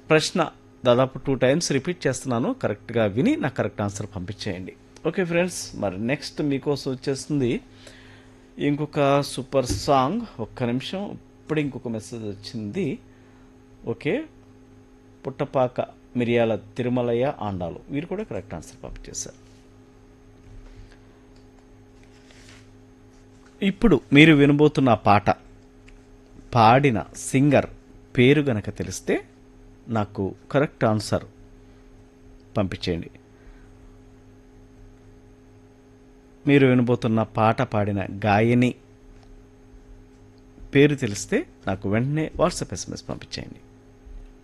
ప్రశ్న దాదాపు two times repeat చేస్తున్నాను కరెక్ట్గా విని నాకు కరెక్ట్ ఆన్సర్ పంపించేయండి ఓకే ఫ్రెండ్స్ మరి నెక్స్ట్ మీకోసం వచ్చేస్తుంది ఇంకొక సూపర్ సాంగ్ ఒక్క నిమిషం ఇప్పుడు ఇంకొక మెసేజ్ వచ్చింది ఓకే పుట్టపాక మిరియాల తిరుమలయ్య ఆండాలు వీరు కూడా కరెక్ట్ ఆన్సర్ పంపించేశారు ఇప్పుడు మీరు వినబోతున్న పాట పాడిన సింగర్ పేరు గనక తెలిస్తే నాకు కరెక్ట్ ఆన్సర్ పంపించేయండి మీరు వినబోతున్న పాట పాడిన గాయని పేరు తెలిస్తే నాకు వెంటనే వాట్సాప్ ఎస్ఎంఎస్ పంపించేయండి